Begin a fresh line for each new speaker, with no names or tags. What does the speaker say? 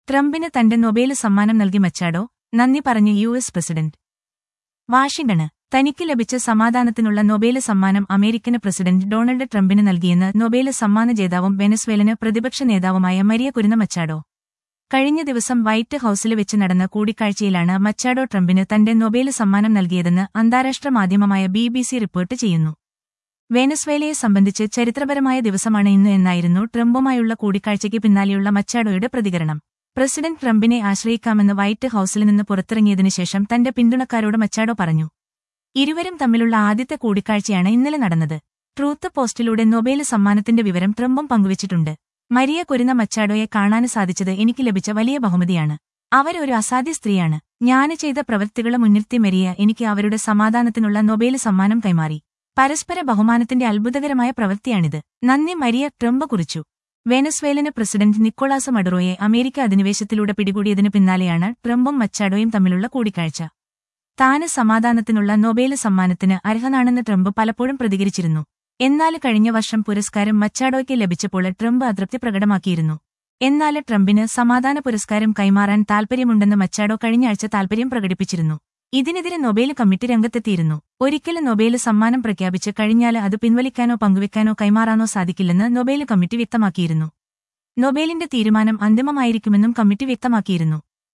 ട്രംപിന് തന്റെ നൊബേൽ സമ്മാനം നൽകി മച്ചാഡോ നന്ദി പറഞ്ഞു യു എസ് പ്രസിഡന്റ് വാഷിംഗ്ടണ് തനിക്ക് ലഭിച്ച സമാധാനത്തിനുള്ള നൊബേൽ സമ്മാനം അമേരിക്കന് പ്രസിഡന്റ് ഡൊണാൾഡ് ട്രംപിന് നൽകിയെന്ന് നൊബേൽ സമ്മാന ജേതാവും വെനസ്വേലന് പ്രതിപക്ഷ നേതാവുമായ മരിയ കുരുന്ന മച്ചാഡോ കഴിഞ്ഞ ദിവസം വൈറ്റ് ഹൌസിൽ വെച്ച് നടന്ന കൂടിക്കാഴ്ചയിലാണ് മച്ചാഡോ ട്രംപിന് തന്റെ നൊബേൽ സമ്മാനം നൽകിയതെന്ന് അന്താരാഷ്ട്ര മാധ്യമമായ ബി ബി സി റിപ്പോർട്ട് ചെയ്യുന്നു വെനസ്വേലയെ സംബന്ധിച്ച് ചരിത്രപരമായ ദിവസമാണ് ഇന്ന് എന്നായിരുന്നു ട്രംപുമായുള്ള കൂടിക്കാഴ്ചയ്ക്ക് പിന്നാലെയുള്ള മച്ചാഡോയുടെ പ്രതികരണം പ്രസിഡന്റ് ട്രംപിനെ ആശ്രയിക്കാമെന്ന് വൈറ്റ് ഹൌസിൽ നിന്ന് പുറത്തിറങ്ങിയതിനു ശേഷം തന്റെ പിന്തുണക്കാരോട് മച്ചാഡോ പറഞ്ഞു ഇരുവരും തമ്മിലുള്ള ആദ്യത്തെ കൂടിക്കാഴ്ചയാണ് ഇന്നലെ നടന്നത് ട്രൂത്ത് പോസ്റ്റിലൂടെ നൊബേൽ സമ്മാനത്തിന്റെ വിവരം ട്രംപും പങ്കുവച്ചിട്ടുണ്ട് മരിയ കൊരുന്ന മച്ചാഡോയെ കാണാൻ സാധിച്ചത് എനിക്ക് ലഭിച്ച വലിയ ബഹുമതിയാണ് അവരൊരു അസാധ്യ സ്ത്രീയാണ് ഞാന് ചെയ്ത പ്രവൃത്തികളെ മുൻനിർത്തി മരിയ എനിക്ക് അവരുടെ സമാധാനത്തിനുള്ള നൊബേൽ സമ്മാനം കൈമാറി പരസ്പര ബഹുമാനത്തിന്റെ അത്ഭുതകരമായ പ്രവൃത്തിയാണിത് നന്ദി മരിയ ട്രംപ് കുറിച്ചു വെനസ്വേലന് പ്രസിഡന്റ് നിക്കോളാസ് മഡുറോയെ അമേരിക്ക അധിനിവേശത്തിലൂടെ പിടികൂടിയതിനു പിന്നാലെയാണ് ട്രംപും മച്ചാഡോയും തമ്മിലുള്ള കൂടിക്കാഴ്ച താന് സമാധാനത്തിനുള്ള നൊബേൽ സമ്മാനത്തിന് അർഹനാണെന്ന് ട്രംപ് പലപ്പോഴും പ്രതികരിച്ചിരുന്നു എന്നാൽ കഴിഞ്ഞ വർഷം പുരസ്കാരം മച്ചാഡോയ്ക്ക് ലഭിച്ചപ്പോൾ ട്രംപ് അതൃപ്തി പ്രകടമാക്കിയിരുന്നു എന്നാൽ ട്രംപിന് സമാധാന പുരസ്കാരം കൈമാറാൻ താൽപര്യമുണ്ടെന്ന് മച്ചാഡോ കഴിഞ്ഞയാഴ്ച താൽപര്യം പ്രകടിപ്പിച്ചിരുന്നു ഇതിനെതിരെ നൊബേൽ കമ്മിറ്റി രംഗത്തെത്തിയിരുന്നു ഒരിക്കലും നൊബേൽ സമ്മാനം പ്രഖ്യാപിച്ച് കഴിഞ്ഞാൽ അത് പിൻവലിക്കാനോ പങ്കുവെക്കാനോ കൈമാറാനോ സാധിക്കില്ലെന്ന് നൊബേൽ കമ്മിറ്റി വ്യക്തമാക്കിയിരുന്നു നൊബേലിന്റെ തീരുമാനം അന്തിമമായിരിക്കുമെന്നും കമ്മിറ്റി വ്യക്തമാക്കിയിരുന്നു